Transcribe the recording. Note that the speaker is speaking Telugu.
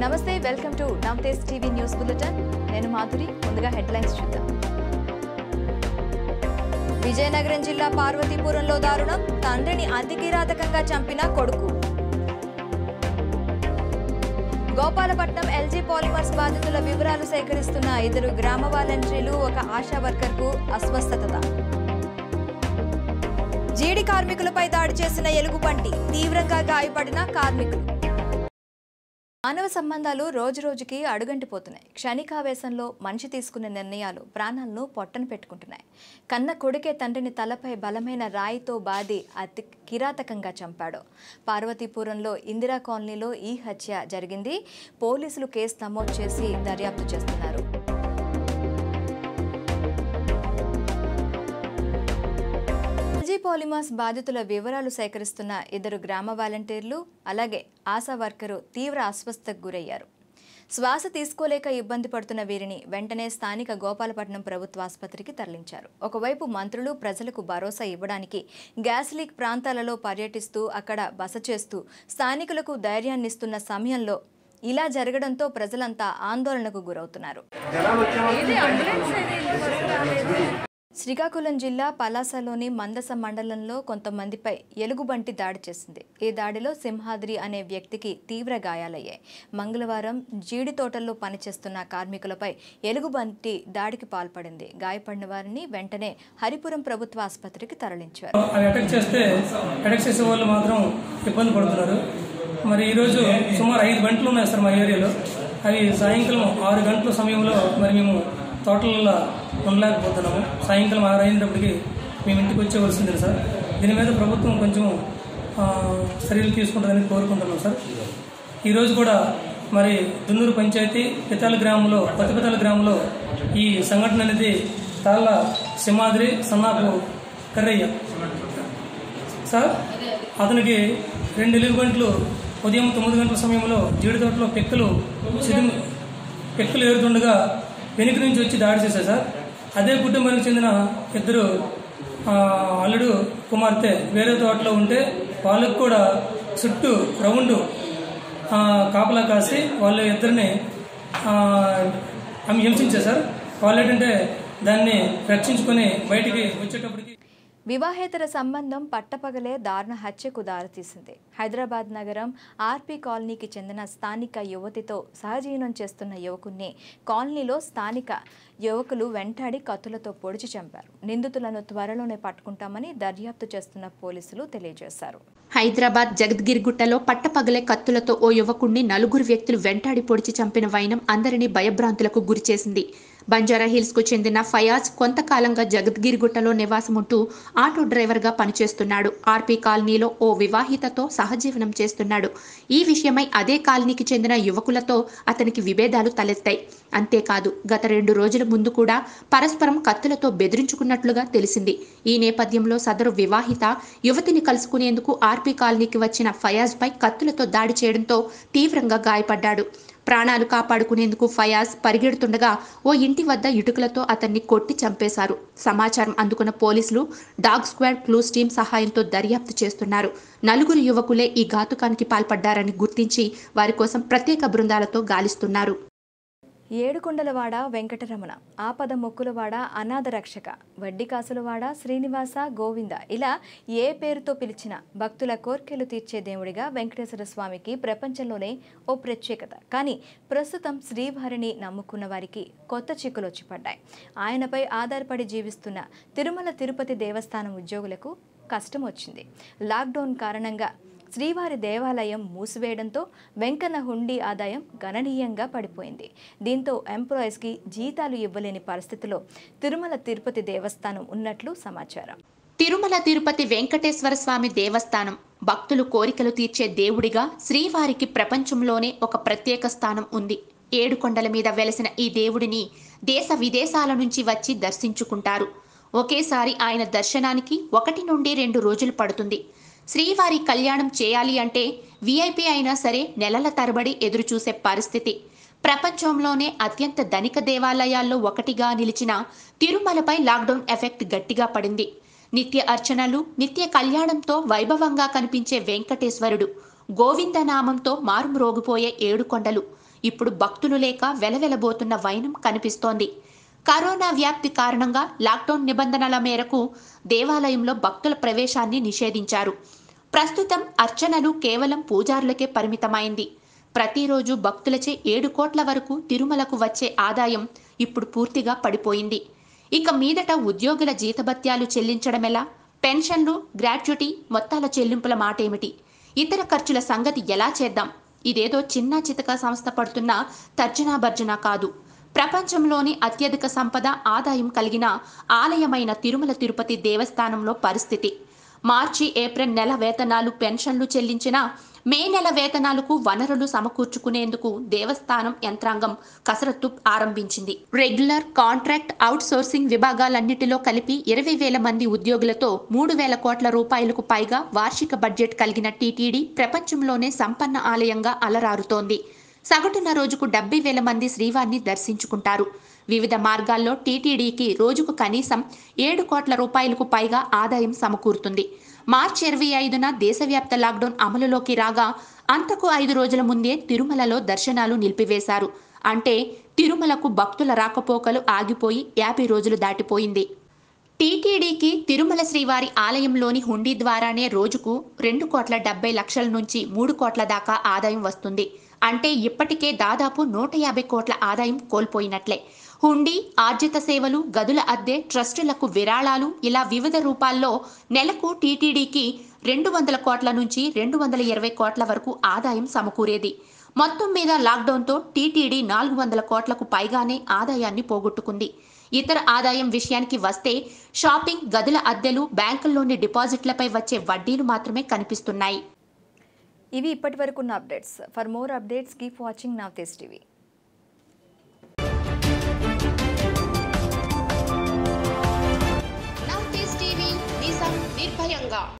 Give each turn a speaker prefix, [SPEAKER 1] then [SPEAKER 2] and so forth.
[SPEAKER 1] నమస్తే వెల్కమ్ టు నమతేజ్ టీవీ న్యూస్ బులెటిన్ నేను మాధురి ముందుగా హెడ్లైన్స్ చూద్దాం విజయనగరం జిల్లా పార్వతీపురంలో దారుణం తండ్రిని అతి కిరాతకంగా చంపిన కొడుకు గోపాలపట్నం ఎల్జీ పాలిమర్స్ బాధితుల వివరాలు సేకరిస్తున్న ఇద్దరు గ్రామ వాలంటీర్లు ఒక ఆశా వర్కర్కు అస్వస్థత జీడి కార్మికులపై దాడి చేసిన ఎలుగుబంటి తీవ్రంగా గాయపడిన కార్మికులు మానవ సంబంధాలు రోజురోజుకి అడుగంటిపోతున్నాయి క్షణికావేశంలో మనిషి తీసుకునే నిర్ణయాలు ప్రాణాలను పొట్టన పెట్టుకుంటున్నాయి కన్న కొడుకే తండ్రిని తలపై బలమైన రాయితో బాది అతి కిరాతకంగా చంపాడు పార్వతీపురంలో ఇందిరా కాలనీలో ఈ హత్య జరిగింది పోలీసులు కేసు నమోదు చేసి దర్యాప్తు చేస్తున్నారు ఎల్జీ పాలిమాస్ బాధితుల వివరాలు సేకరిస్తున్న ఇద్దరు గ్రామ వాలంటీర్లు అలాగే ఆశా వర్కరు తీవ్ర అస్వస్థకు గురయ్యారు శ్వాస తీసుకోలేక ఇబ్బంది పడుతున్న వీరిని వెంటనే స్థానిక గోపాలపట్నం ప్రభుత్వ ఆసుపత్రికి తరలించారు ఒకవైపు మంత్రులు ప్రజలకు భరోసా ఇవ్వడానికి గ్యాస్ లీక్ ప్రాంతాలలో పర్యటిస్తూ అక్కడ బస చేస్తూ స్థానికులకు ధైర్యాన్నిస్తున్న సమయంలో ఇలా జరగడంతో ప్రజలంతా ఆందోళనకు గురవుతున్నారు శ్రీకాకుళం జిల్లా పలాసలోని మందస మండలంలో కొంతమందిపై ఎలుగుబంటి దాడి చేసింది ఈ దాడిలో సింహాద్రి అనే వ్యక్తికి తీవ్ర గాయాలయ్యాయి మంగళవారం జీడి తోటల్లో పనిచేస్తున్న కార్మికులపై ఎలుగుబంటి దాడికి పాల్పడింది గాయపడిన వారిని వెంటనే హరిపురం ప్రభుత్వ ఆసుపత్రికి తరలించారు
[SPEAKER 2] అవి అటాక్ చేస్తే అటాక్ చేసే వాళ్ళు మాత్రం ఇబ్బంది పడుతున్నారు మరి ఈరోజు సుమారు ఐదు గంటలు ఉన్నాయి సార్ మా ఏరియాలో అవి సాయంకాలం ఆరు గంటల సమయంలో మరి మేము తోటలలో ఉండలేకపోతున్నాము సాయంకాలం ఆరు అయినప్పటికీ మేము ఇంటికి వచ్చేవలసిందే సార్ దీని మీద ప్రభుత్వం కొంచెం ఆ, చర్యలు తీసుకుంటుందని కోరుకుంటున్నాం సార్ ఈరోజు కూడా మరి దున్నూరు పంచాయతీ పితాల గ్రామంలో కొత్త పితాల గ్రామంలో ఈ సంఘటన అనేది తాళ్ళ సింహాద్రి సన్నాపు కర్రయ్య సార్ అతనికి రెండు ఎలుగు గంటలు ఉదయం తొమ్మిది గంటల సమయంలో జీడి తోటలో పెక్కలు సిదిమి పెక్కలు ఏరుతుండగా వెనుక నుంచి వచ్చి దాడి చేశారు సార్ అదే కుటుంబానికి చెందిన ఇద్దరు ఆ, అల్లుడు కుమార్తె వేరే తోటలో ఉంటే వాళ్ళకు కూడా చుట్టూ రౌండ్ ఆ, కాపలా కాసి వాళ్ళ ఇద్దరిని ఆ, ఆమె హింసించారు సార్ వాళ్ళు ఏంటంటే దాన్ని రక్షించుకొని బయటికి వచ్చేటప్పటికి
[SPEAKER 1] వివాహేతర సంబంధం పట్టపగలే దారుణ హత్యకు దారితీసింది హైదరాబాద్ నగరం ఆర్పీ కాలనీకి చెందిన స్థానిక యువతితో సహజీవనం చేస్తున్న యువకుణ్ణి కాలనీలో స్థానిక యువకులు వెంటాడి కత్తులతో పొడిచి చంపారు నిందితులను త్వరలోనే పట్టుకుంటామని దర్యాప్తు చేస్తున్న పోలీసులు తెలియజేశారు
[SPEAKER 3] హైదరాబాద్ జగద్గిరిగుట్టలో పట్టపగలే కత్తులతో ఓ యువకుణ్ణి నలుగురు వ్యక్తులు వెంటాడి పొడిచి చంపిన వైనం అందరినీ భయభ్రాంతులకు గురిచేసింది బంజారా హిల్స్ కు చెందిన ఫయాజ్ కొంతకాలంగా జగద్గిరిగుట్టలో నివాసముంటూ ఆటో డ్రైవర్గా పనిచేస్తున్నాడు ఆర్పీ కాలనీలో ఓ వివాహితతో సహజీవనం చేస్తున్నాడు ఈ విషయమై అదే కాలనీకి చెందిన యువకులతో అతనికి విభేదాలు తలెత్తాయి అంతేకాదు గత రెండు రోజుల ముందు కూడా పరస్పరం కత్తులతో బెదిరించుకున్నట్లుగా తెలిసింది ఈ నేపథ్యంలో సదరు వివాహిత యువతిని కలుసుకునేందుకు ఆర్పీ కాలనీకి వచ్చిన ఫయాజ్ పై కత్తులతో దాడి చేయడంతో తీవ్రంగా గాయపడ్డాడు ప్రాణాలు కాపాడుకునేందుకు ఫయాజ్ పరిగెడుతుండగా ఓ ఇంటి వద్ద ఇటుకలతో అతన్ని కొట్టి చంపేశారు సమాచారం అందుకున్న పోలీసులు డాగ్ స్క్వాడ్ క్లూస్ టీం సహాయంతో దర్యాప్తు చేస్తున్నారు నలుగురు యువకులే ఈ ఘాతుకానికి పాల్పడ్డారని గుర్తించి వారి కోసం ప్రత్యేక బృందాలతో గాలిస్తున్నారు
[SPEAKER 1] ఏడుకొండలవాడ వెంకటరమణ ఆపద మొక్కులవాడ అనాథ రక్షక వడ్డీ కాసులవాడ శ్రీనివాస గోవింద ఇలా ఏ పేరుతో పిలిచినా భక్తుల కోర్కెలు తీర్చే దేవుడిగా వెంకటేశ్వర స్వామికి ప్రపంచంలోనే ఓ ప్రత్యేకత కానీ ప్రస్తుతం శ్రీవారిని నమ్ముకున్న వారికి కొత్త చిక్కులు వచ్చి పడ్డాయి ఆయనపై ఆధారపడి జీవిస్తున్న తిరుమల తిరుపతి దేవస్థానం ఉద్యోగులకు కష్టం వచ్చింది లాక్డౌన్ కారణంగా శ్రీవారి దేవాలయం మూసివేయడంతో వెంకన్న హుండీ ఆదాయం గణనీయంగా పడిపోయింది దీంతో ఎంప్లాయీస్కి జీతాలు ఇవ్వలేని పరిస్థితిలో తిరుమల తిరుపతి దేవస్థానం ఉన్నట్లు సమాచారం
[SPEAKER 3] తిరుమల తిరుపతి వెంకటేశ్వర స్వామి దేవస్థానం భక్తులు కోరికలు తీర్చే దేవుడిగా శ్రీవారికి ప్రపంచంలోనే ఒక ప్రత్యేక స్థానం ఉంది ఏడు కొండల మీద వెలసిన ఈ దేవుడిని దేశ విదేశాల నుంచి వచ్చి దర్శించుకుంటారు ఒకేసారి ఆయన దర్శనానికి ఒకటి నుండి రెండు రోజులు పడుతుంది శ్రీవారి కళ్యాణం చేయాలి అంటే విఐపి అయినా సరే నెలల తరబడి ఎదురు చూసే పరిస్థితి ప్రపంచంలోనే అత్యంత ధనిక దేవాలయాల్లో ఒకటిగా నిలిచిన తిరుమలపై లాక్డౌన్ ఎఫెక్ట్ గట్టిగా పడింది నిత్య అర్చనలు నిత్య కళ్యాణంతో వైభవంగా కనిపించే వెంకటేశ్వరుడు గోవింద నామంతో మారుమ్రోగిపోయే ఏడు కొండలు ఇప్పుడు భక్తులు లేక వెలవెలబోతున్న వైనం కనిపిస్తోంది కరోనా వ్యాప్తి కారణంగా లాక్డౌన్ నిబంధనల మేరకు దేవాలయంలో భక్తుల ప్రవేశాన్ని నిషేధించారు ప్రస్తుతం అర్చనలు కేవలం పూజారులకే పరిమితమైంది ప్రతిరోజు భక్తులచే ఏడు కోట్ల వరకు తిరుమలకు వచ్చే ఆదాయం ఇప్పుడు పూర్తిగా పడిపోయింది ఇక మీదట ఉద్యోగుల జీతభత్యాలు చెల్లించడమెలా పెన్షన్లు గ్రాట్యుటీ మొత్తాల చెల్లింపుల మాటేమిటి ఇతర ఖర్చుల సంగతి ఎలా చేద్దాం ఇదేదో చిన్న చితక సంస్థ పడుతున్న తర్జనా భర్జన కాదు ప్రపంచంలోని అత్యధిక సంపద ఆదాయం కలిగిన ఆలయమైన తిరుమల తిరుపతి దేవస్థానంలో పరిస్థితి మార్చి ఏప్రిల్ నెల వేతనాలు పెన్షన్లు చెల్లించిన మే నెల వేతనాలకు వనరులు సమకూర్చుకునేందుకు దేవస్థానం యంత్రాంగం కసరత్తు ఆరంభించింది రెగ్యులర్ కాంట్రాక్ట్ అవుట్ సోర్సింగ్ విభాగాలన్నిటిలో కలిపి ఇరవై వేల మంది ఉద్యోగులతో మూడు వేల కోట్ల రూపాయలకు పైగా వార్షిక బడ్జెట్ కలిగిన టీటీడీ ప్రపంచంలోనే సంపన్న ఆలయంగా అలరారుతోంది సగటున రోజుకు డెబ్బై వేల మంది శ్రీవారిని దర్శించుకుంటారు వివిధ మార్గాల్లో టీటీడీకి రోజుకు కనీసం ఏడు కోట్ల రూపాయలకు పైగా ఆదాయం సమకూరుతుంది మార్చి ఇరవై ఐదున దేశవ్యాప్త లాక్డౌన్ అమలులోకి రాగా అంతకు ఐదు రోజుల ముందే తిరుమలలో దర్శనాలు నిలిపివేశారు అంటే తిరుమలకు భక్తుల రాకపోకలు ఆగిపోయి యాభై రోజులు దాటిపోయింది టీటీడీకి తిరుమల శ్రీవారి ఆలయంలోని హుండీ ద్వారానే రోజుకు రెండు కోట్ల డెబ్బై లక్షల నుంచి మూడు కోట్ల దాకా ఆదాయం వస్తుంది అంటే ఇప్పటికే దాదాపు నూట యాభై కోట్ల ఆదాయం కోల్పోయినట్లే హుండీ ఆర్జిత సేవలు గదుల అద్దె ట్రస్టులకు విరాళాలు ఇలా వివిధ రూపాల్లో నెలకు టీటీడీకి రెండు వందల కోట్ల నుంచి రెండు వందల ఇరవై కోట్ల వరకు ఆదాయం సమకూరేది మొత్తం మీద లాక్డౌన్తో టీటీడీ నాలుగు వందల కోట్లకు పైగానే ఆదాయాన్ని పోగొట్టుకుంది ఇతర ఆదాయం విషయానికి వస్తే షాపింగ్ గదుల అద్దెలు బ్యాంకుల్లోని డిపాజిట్లపై వచ్చే వడ్డీలు మాత్రమే కనిపిస్తున్నాయి
[SPEAKER 1] ఇవి ఇప్పటి వరకు ఉన్న updates for more updates keep watching నవ్ తెస్ టీవీ
[SPEAKER 3] టీవీ నిజం నిర్భయంగా